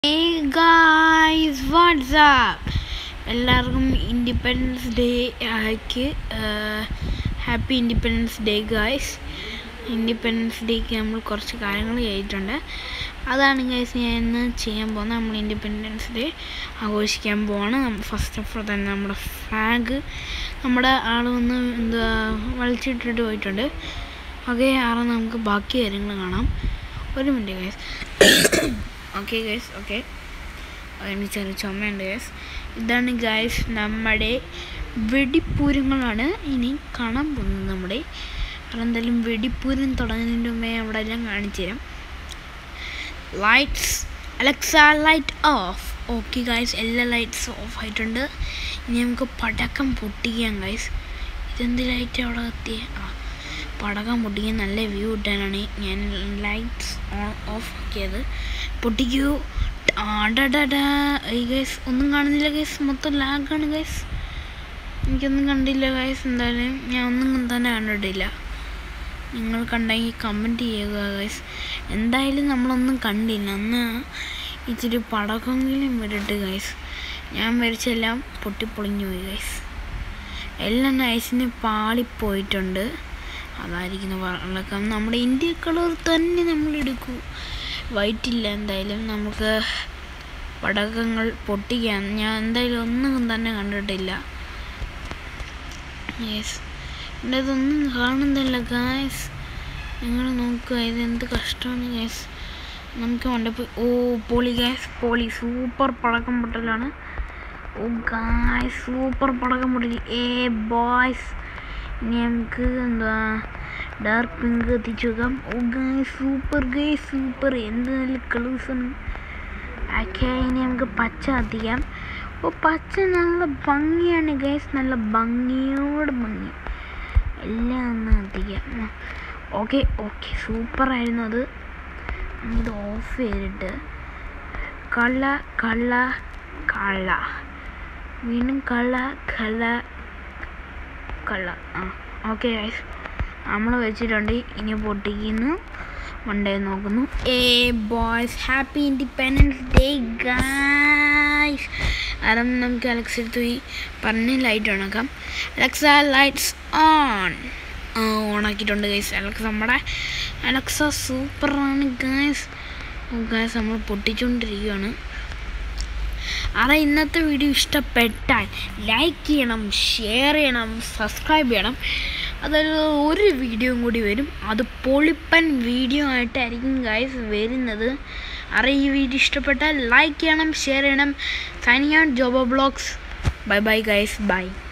guys WhatsApp എല്ലാവർക്കും independence day ആയിക്ക് happy independence day guys independence ഡേക്ക് നമ്മൾ കുറച്ച് കാര്യങ്ങൾ ചെയ്തിട്ടുണ്ട് അതാണ് ഗൈസ് ഞാൻ ഇന്ന് ചെയ്യാൻ പോകുന്നത് നമ്മൾ ഇൻഡിപെൻഡൻസ് ഡേ ആഘോഷിക്കാൻ പോവാണ് ഫസ്റ്റ് ഓഫ് ഓൾ തന്നെ നമ്മുടെ ഫ്ലാഗ് നമ്മുടെ ആൾ വന്ന് എന്താ വലിച്ചിട്ടിട്ട് പോയിട്ടുണ്ട് ഓക്കെ ആറ് നമുക്ക് ബാക്കി കാര്യങ്ങൾ കാണാം ഒരു minute guys okay guys okay അതിന് ചെറിയ ചുമയുണ്ട് ഗൈസ് ഇതാണ് ഗൈസ് നമ്മുടെ വെടിപ്പൂരങ്ങളാണ് ഇനി കാണാൻ പോകുന്നത് നമ്മുടെ കാരണം എന്തായാലും വെടിപ്പൂരം തുടങ്ങുന്നതിന് മുമ്പേ അവിടെ എല്ലാം കാണിച്ചു തരാം lights Alexa light off okay guys എല്ലാ ലൈറ്റ്സ് ഓഫ് ആയിട്ടുണ്ട് ഇനി നമുക്ക് പടക്കം പൊട്ടിക്കാം ഗൈസ് ഇതെന്ത് ലൈറ്റ് അവിടെ കത്തിയ ആ പടക്കം പൊട്ടിക്കാൻ നല്ല വ്യൂ കിട്ടാനാണ് ഞാൻ ലൈറ്റ്സ് ഓൺ ഓഫ് ആക്കിയത് പൊട്ടിക്കൂ ആടാടാ ഈ ഗൈസ് ഒന്നും കാണുന്നില്ല ഗൈസ് മൊത്തം ലാഗാണ് ഗൈസ് എനിക്കൊന്നും കണ്ടില്ല ഗൈസ് എന്തായാലും ഞാൻ ഒന്നും തന്നെ കണ്ടിട്ടില്ല നിങ്ങൾ കണ്ടെങ്കിൽ കമൻറ്റ് ചെയ്യുക ഗൈസ് എന്തായാലും നമ്മളൊന്നും കണ്ടില്ല അന്ന് ഇച്ചിരി പടക്കെങ്കിലും വിടട്ട് ഗൈസ് ഞാൻ വരച്ചെല്ലാം പൊട്ടിപ്പൊളിഞ്ഞു പോയി ഗൈസ് എല്ലാം നൈസിന് പാളിപ്പോയിട്ടുണ്ട് അതായിരിക്കുന്നു പറഞ്ഞേക്കാം നമ്മുടെ ഇന്ത്യ കളർ തന്നെ നമ്മൾ എടുക്കൂ വൈറ്റ് ഇല്ല എന്തായാലും നമുക്ക് പടക്കങ്ങൾ പൊട്ടിക്കാൻ ഞാൻ എന്തായാലും ഒന്നും തന്നെ കണ്ടിട്ടില്ല യെസ് എൻ്റെ ഇതൊന്നും കാണുന്നില്ല ഗായ്സ് നിങ്ങൾ നോക്കുക ഇത് എന്ത് കഷ്ടമാണ് ഗായ്സ് നമുക്ക് മണ്ടപ്പോയി ഓ പോളി ഗ്യാസ് പോളി സൂപ്പർ പടക്കം പൊട്ടലാണ് ഓ ഗായ്സ് സൂപ്പർ പടക്കം പൊട്ടൽ ഏ ബോയ്സ് ഇനി നമുക്ക് എന്താ ഡാർക്ക് പിങ്ക് എത്തിച്ചു വെക്കാം ഓ ഗായ് സൂപ്പർ ഗായ് സൂപ്പർ എന്ത് നല്ല കളേഴ്സാണ് ഓക്കെ ഇനി നമുക്ക് പച്ച കത്തിക്കാം ഓ പച്ച നല്ല ഭംഗിയാണ് ഗൈസ് നല്ല ഭംഗിയോട് ഭംഗി എല്ലാം ഒന്ന് കത്തിക്കാം ഓക്കെ ഓക്കെ സൂപ്പറായിരുന്നു അത് ഇത് ഓഫ് ചെയ്തിട്ട് കള്ള കള്ള കള്ള വീണ്ടും കള്ള കള്ള കള്ള ആ ഓക്കെ ഗൈസ് നമ്മൾ വെച്ചിട്ടുണ്ട് ഇനി പൊട്ടിക്കുന്നു മണ്ടേ നോക്കുന്നു ഏ boys happy independence day guys കാരണം നമുക്ക് അലക്സ് എടുത്ത് പോയി പറഞ്ഞ് ലൈറ്റ് ഓണാക്കാം അലക്സ ലൈറ്റ്സ് ഓൺ ആ ഓണാക്കിയിട്ടുണ്ട് ഗൈസ് അലക്സ നമ്മുടെ അലക്സ സൂപ്പറാണ് ഗായ്സ് ഗായ്സ് നമ്മൾ പൊട്ടിച്ചുകൊണ്ടിരിക്കുകയാണ് അറ ഇന്നത്തെ വീഡിയോ ഇഷ്ടപ്പെട്ടാൽ ലൈക്ക് ചെയ്യണം ഷെയർ ചെയ്യണം സബ്സ്ക്രൈബ് ചെയ്യണം അതായത് ഒരു വീഡിയോയും കൂടി വരും അത് പൊളിപ്പൻ വീഡിയോ ആയിട്ടായിരിക്കും ഗൈസ് വരുന്നത് അറ ഈ വീഡിയോ ഇഷ്ടപ്പെട്ടാൽ ലൈക്ക് ചെയ്യണം ഷെയർ ചെയ്യണം signing out Jobo blogs bye bye guys by